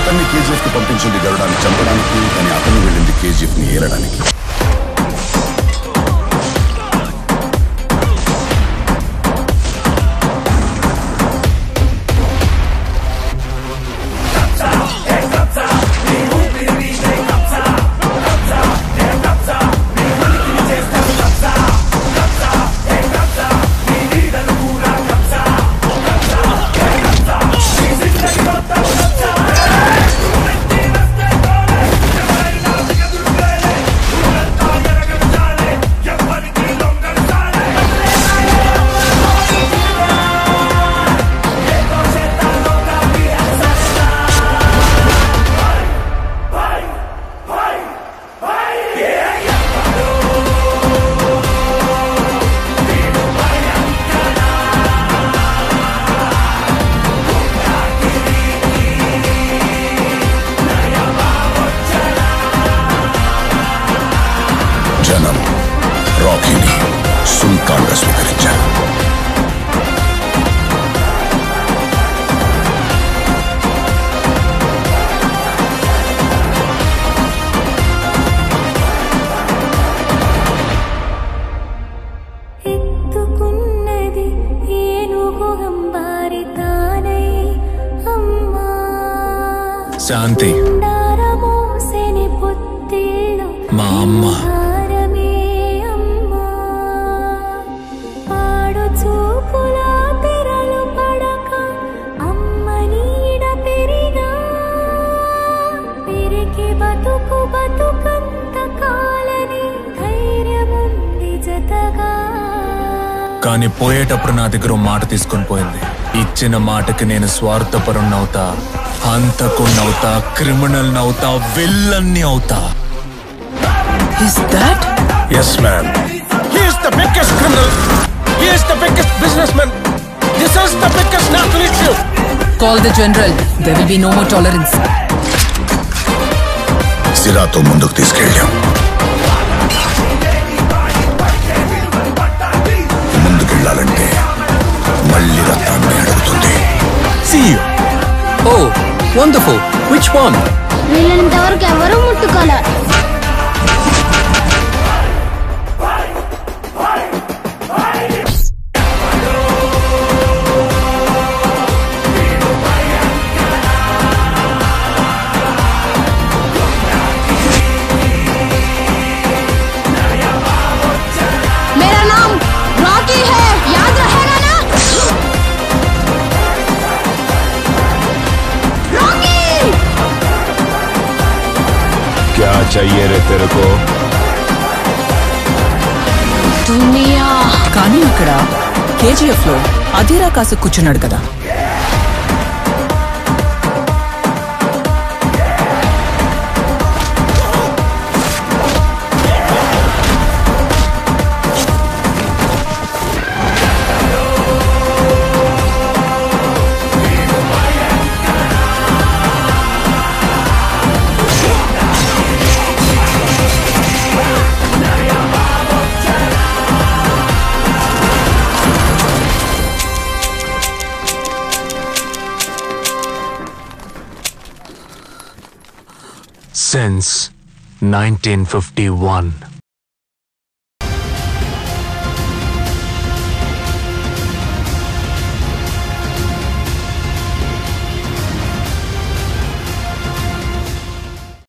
అతన్ని కేజీఎఫ్ కి పంపించింది గరుడాన్ని చంపడానికి కానీ అతను వెళ్ళింది కేజీఎఫ్ ని ఏలడానికి జనం రాకీని సుల్తాన్గా స్వీకరించారు ఎత్తుకున్నది ఏనుగు అంబారి తానై అమ్మా శాంతి డారమోసెని పొత్తిళ్ళు మా అమ్మ. హారమే అమ్మా పాడు చూపుల తెరలు పడక అమ్మ నీడ పెరిగా పెరిగి బతుకు బతుకంత కాలని ధైర్యముంది జతగా కానీ పోయేటప్పుడు నా దగ్గర ఓ మాట తీసుకొని పోయింది ఇచ్చిన మాటకి నేను స్వార్థపరుణ్ణవుతా హంతకుణ్ణవుతా క్రిమినల్ నవుతా విల్లన్ని అవుతా Is that? Yes, ma'am. He is the biggest criminal. He is the biggest businessman. This is the biggest national issue. Call the general. There will be no more tolerance. సిరాతో ముందుకు తీసుకెళ్ళాం ముందుకెళ్ళాలంటే మళ్ళీ రక్తాన్ని అడుగుతుంది See you. Oh, wonderful. Which one? వీళ్ళంతవరకు ఎవరూ ముట్టుకోలే मेरा नाम Rocky है याद रहेगा ना रॉकी क्या चाहिए रे तेरे को दुनिया కానీ అక్కడ కేజీఎఫ్ లో అధీరా కాసు కూర్చున్నాడు కదా Since 1951.